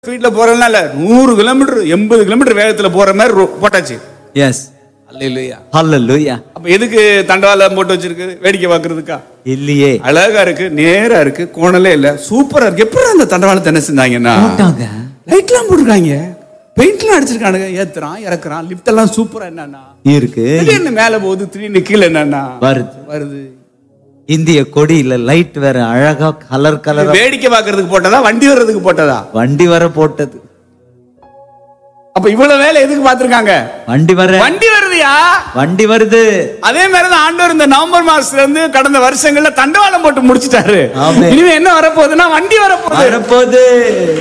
ஸ்பீட்ல போறதுனால நூறு கிலோமீட்டர் எண்பது கிலோமீட்டர் வேகத்துல போற மாதிரி ரோ- போட்டாச்சு எஸ் அல்ல இல்லையா ஹalleluya அப்ப எதுக்கு தண்டவாளம் போட்டு வச்சிருக்கு வேடிக்கை பார்க்கிறதுக்கா இல்லையே அழகா இருக்கு நேரா இருக்கு கோணலே இல்ல சூப்பரா இருக்கு எப்படி அந்த தண்டவாளத்தை என்ன செஞ்சாங்கன்னா போட்டாங்க லைட்லாம் போட்டிருக்காங்க பெயிண்ட்லாம் அடிச்சிருக்கானுங்க ஏத்துறான் இறக்குறான் லிஃப்ட் எல்லாம் சூப்பரா என்னன்னா இருக்கு திடீர்னு மேல போகுது திடீர்னு கீழே என்னன்னா வருது வருது இந்திய கொடியில லைட் வேற அழகா கலர் கலரா வேடிக்கை பார்க்கிறதுக்கு போட்டதா வண்டி வர்றதுக்கு போட்டதா வண்டி வர போட்டது அப்ப இவ்வளவு வேலை எதுக்கு பார்த்திருக்காங்க வண்டி வர வண்டி வருதுயா வண்டி வருது அதே மாதிரிதான் ஆண்டவர் இந்த நவம்பர் மாசத்துல இருந்து கடந்த வருஷங்கள்ல தண்டவாளம் போட்டு முடிச்சிட்டாரு ஆமென். இனிமே என்ன வரப்போகுதுன்னா வண்டி வரப்போகுது வரப்போகுது